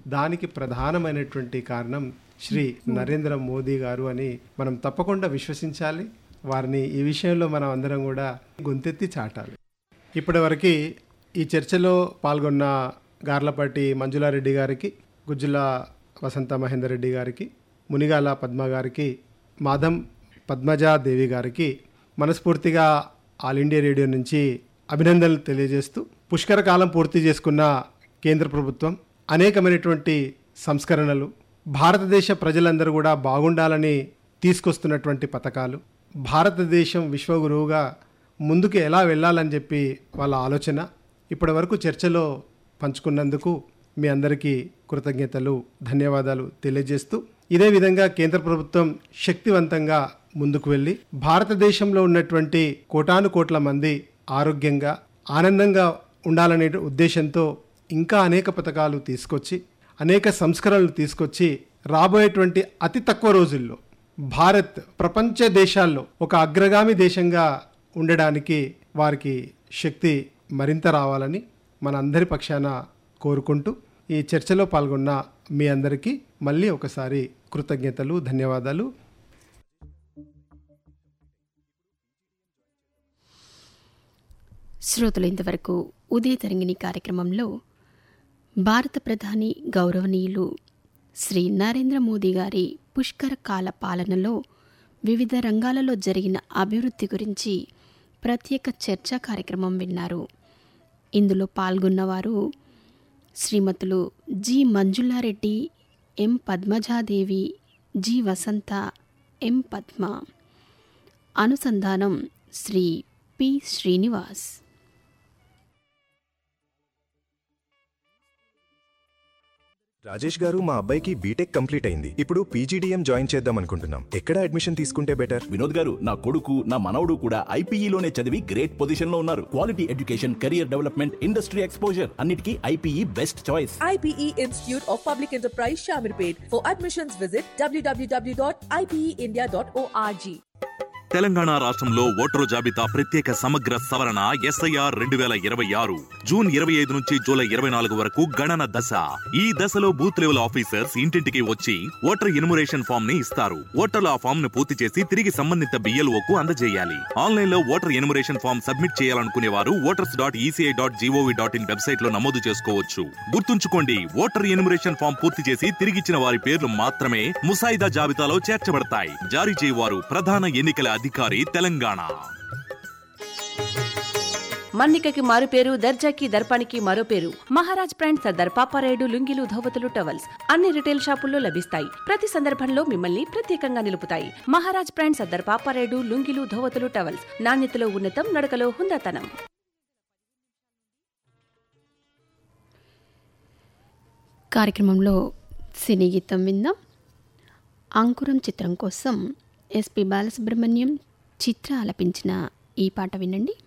దానికి ప్రధానమైనటువంటి కారణం శ్రీ నరేంద్ర మోదీ గారు అని మనం తప్పకుండా విశ్వసించాలి వారిని ఈ విషయంలో మనం అందరం కూడా గొంతెత్తి చాటాలి ఇప్పటివరకు ఈ చర్చలో పాల్గొన్న గార్లపాటి మంజులారెడ్డి గారికి గుజ్జుల వసంత మహేందర్ రెడ్డి గారికి మునిగాల పద్మ గారికి మాధం పద్మజాదేవి గారికి మనస్ఫూర్తిగా ఆల్ ఇండియా రేడియో నుంచి అభినందనలు తెలియజేస్తూ పుష్కర కాలం పూర్తి చేసుకున్న కేంద్ర ప్రభుత్వం అనేకమైనటువంటి సంస్కరణలు భారతదేశ ప్రజలందరూ కూడా బాగుండాలని తీసుకొస్తున్నటువంటి పథకాలు భారతదేశం విశ్వగురువుగా ముందుకు ఎలా వెళ్ళాలని చెప్పి వాళ్ళ ఆలోచన ఇప్పటి వరకు చర్చలో పంచుకున్నందుకు మీ అందరికీ కృతజ్ఞతలు ధన్యవాదాలు తెలియజేస్తూ ఇదే విధంగా కేంద్ర ప్రభుత్వం శక్తివంతంగా ముందుకు వెళ్ళి భారతదేశంలో ఉన్నటువంటి కోటాను కోట్ల మంది ఆరోగ్యంగా ఆనందంగా ఉండాలనే ఉద్దేశంతో ఇంకా అనేక పథకాలు తీసుకొచ్చి అనేక సంస్కరణలు తీసుకొచ్చి రాబోయేటువంటి అతి తక్కువ రోజుల్లో భారత్ ప్రపంచ దేశాల్లో ఒక అగ్రగామి దేశంగా ఉండడానికి వారికి శక్తి మరింత రావాలని మన అందరి పక్షాన కోరుకుంటూ ఈ చర్చలో పాల్గొన్న మీ అందరికీ మళ్ళీ ఒకసారి కృతజ్ఞతలు ధన్యవాదాలు శ్రోతలు ఇంతవరకు ఉదయ తరంగిణి కార్యక్రమంలో భారత ప్రధాని గౌరవనీయులు శ్రీ నరేంద్ర మోదీ గారి పుష్కర కాల పాలనలో వివిధ రంగాలలో జరిగిన అభివృద్ధి గురించి ప్రత్యేక చర్చా కార్యక్రమం విన్నారు ఇందులో పాల్గొన్నవారు శ్రీమతులు G Manjula Reddy M Padmaja Devi G Vasantha M Padma అనుసంధానం శ్రీ పి శ్రీనివాస్ రాజేష్ గారు మా అబ్బాయికి బీటెక్ కంప్లీట్ అయింది ఇప్పుడు పీజీడీఎం జాయిన్ చేద్దాం అనుకుంటున్నాం ఎక్కడ అడ్మిషన్ తీసుకుంటే బెటర్ వినోద్ గారు నా కొడుకు నా మనవడు కూడా ఐపీఈలోనే చదివి గ్రేట్ పొజిషన్ లో ఉన్నారు quality education career development industry exposure అన్నిటికీ IPE best choice IPE Institute of Public Enterprise Shamirpet. For admissions, visit www.ipeindia.org. Telangana రాష్ట్రంలో ఓటరు జాబితా ప్రత్యేక సమగ్ర సవరణ ఎస్ఐఆర్ రెండు వేల ఇరవై ఆరు జూన్ ఇరవై ఐదు నుంచి జూలై ఇరవై నాలుగు వరకు గణన దశ ఈ దశలో బూత్ లెవెల్ ఆఫీసర్స్ ఇంటింటికి వచ్చి ఓటర్ ఇన్మురేషన్ ఫామ్ ని ఇస్తారు ఓటర్లు ఆ ఫామ్ ను పూర్తి చేసి తిరిగి సంబంధిత బిఎల్ఓ కు అందజేయాలి ఆన్లైన్ లో ఓటర్ ఇన్మురేషన్ ఫామ్ సబ్మిట్ చేయాలనుకునే వారు voters dot ECI dot G O V dot in website లో నమోదు చేసుకోవచ్చు గుర్తుంచుకోండి ఓటర్ ఇన్మురేషన్ ఫామ్ పూర్తి చేసి తిరిగిచ్చిన వారి పేర్లు మాత్రమే ముసాయిదా జాబితాలో చేర్చబడతాయి జారీ చేయవారు ప్రధాన ఎన్నికల అధికారి తెలంగాణ మన్నికకి మారు పేరు దర్జాకి దర్పానికి మరో పేరు మహారాజ్ బ్రాండ్ సర్దార్ పాపారాయుడు లుంగిలు ధోవతులు టవల్స్ అన్ని రిటైల్ షాపుల్లో లభిస్తాయి ప్రతి సందర్భంలో మిమ్మల్ని ప్రత్యేకంగా నిలుపుతాయి మహారాజ్ బ్రాండ్ సర్దార్ పాపారాయుడు లుంగిలు ధోవతులు టవల్స్ నాణ్యతలో ఉన్నతం నడకలో హుందాతనం కార్యక్రమంలో సినీ గీతం విందాం అంకురం చిత్రం కోసం ఎస్పి బాలసుబ్రహ్మణ్యం చిత్ర ఆలపించిన ఈ పాట వినండి